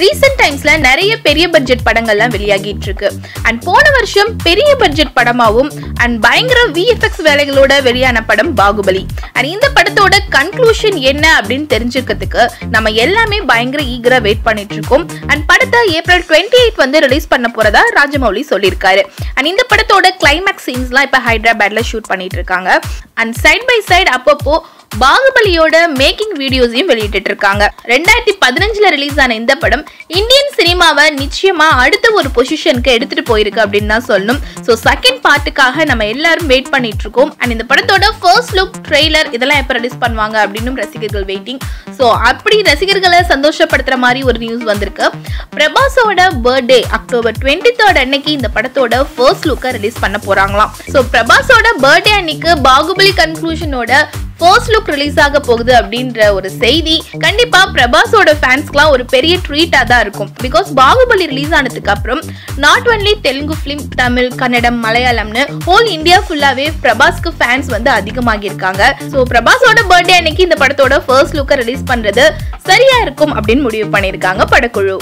recent டைம்ஸ்ல நிறைய பெரிய பட்ஜெட் படங்கள்லாம் வெளியாகிட்டு இருக்கு அண்ட் போன வருஷம் பெரிய பட்ஜெட் படமாவும் அண்ட் பயங்கர விஎஃப்எக்ஸ் வேலைகளோட வெளியான படம் பாகுபலி அண்ட் இந்த படத்தோட கன்க்ளூஷன் என்ன அப்படின்னு தெரிஞ்சுக்கிறதுக்கு நம்ம எல்லாமே பயங்கர ஈகரா வெயிட் பண்ணிட்டு இருக்கோம் அண்ட் படத்தை ஏப்ரல் டுவெண்ட்டி எயிட் வந்து ரிலீஸ் பண்ண போறதா ராஜமௌலி சொல்லியிருக்காரு அண்ட் இந்த படத்தோட கிளைமேக்ஸ் சீன்ஸ்லாம் இப்போ ஹைதராபாத்ல ஷூட் பண்ணிட்டு இருக்காங்க அண்ட் சைட் பை சைடு அப்பப்போ பாகுபலியோட மேக்கிங் வீடியோஸையும் வெளியிட்டு இருக்காங்க ரெண்டாயிரத்தி பதினஞ்சுல ரிலீஸ் ஆன இந்த படம் இந்தியன் சினிமாவை நிச்சயமா அடுத்த ஒரு பொசிஷனுக்கு எடுத்துட்டு போயிருக்கு அப்படின்னு தான் சொல்லணும் ஸோ செகண்ட் பார்ட்டுக்காக நம்ம எல்லாரும் வெயிட் பண்ணிட்டு இருக்கோம் அண்ட் இந்த படத்தோட ஃபர்ஸ்ட் லுக் ட்ரெய்லர் இதெல்லாம் எப்போ ரிலீஸ் பண்ணுவாங்க அப்படின்னு ரசிகர்கள் வெயிட்டிங் ஸோ அப்படி ரசிகர்களை சந்தோஷப்படுத்துற மாதிரி ஒரு நியூஸ் வந்திருக்கு பிரபாஸோட பர்த்டே அக்டோபர் டுவெண்ட்டி தேர்ட் அன்னைக்கு இந்த படத்தோட ஃபர்ஸ்ட் லுக்கை ரிலீஸ் பண்ண போறாங்களாம் ஸோ பிரபாஸோட பர்த்டே அன்னைக்கு பாகுபலி கன்க்ளூஷனோட ஃபர்ஸ்ட் லுக் ரிலீஸ் ஆக போகுது அப்படின்ற ஒரு செய்தி கண்டிப்பா பிரபாஸோட ஃபேன்ஸ்க்குலாம் ஒரு பெரிய ட்ரீட்டா தான் இருக்கும் பிகாஸ் பாகுபலி ரிலீஸ் ஆனதுக்கு அப்புறம் not only Telugu film Tamil Kannada மலையாளம்னு ஹோல் இந்தியா ஃபுல்லாவே பிரபாஸ்க்கு ஃபேன்ஸ் வந்து அதிகமாகி இருக்காங்க ஸோ பிரபாஸோட பர்த்டே அன்னைக்கு இந்த படத்தோட ஃபர்ஸ்ட் லுக்கை ரிலீஸ் பண்றது சரியா இருக்கும் அப்படின்னு முடிவு பண்ணியிருக்காங்க படக்குழு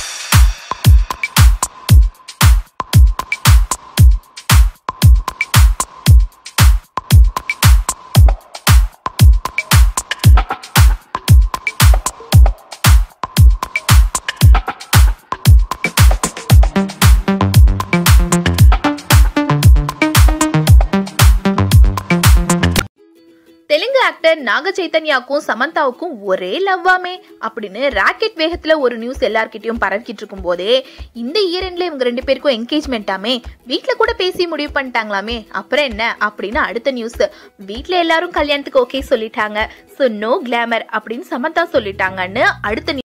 தெலுங்கு ஆக்டர் நாக சைத்தன்யாக்கும் சமந்தாவுக்கும் ஒரே லவ்வாமே அப்படின்னு ராக்கெட் வேகத்துல ஒரு நியூஸ் எல்லார்கிட்டயும் பரவிக்கிட்டு இருக்கும் போதே இந்த இயரெண்ட்ல இவங்க ரெண்டு பேருக்கும் என்கேஜ்மெண்ட்டாமே வீட்ல கூட பேசி முடிவு பண்ணிட்டாங்களாமே அப்புறம் என்ன அப்படின்னு அடுத்த நியூஸ் வீட்ல எல்லாரும் கல்யாணத்துக்கு ஓகே சொல்லிட்டாங்க ஸோ நோ கிளாமர் அப்படின்னு சமந்தா சொல்லிட்டாங்கன்னு அடுத்த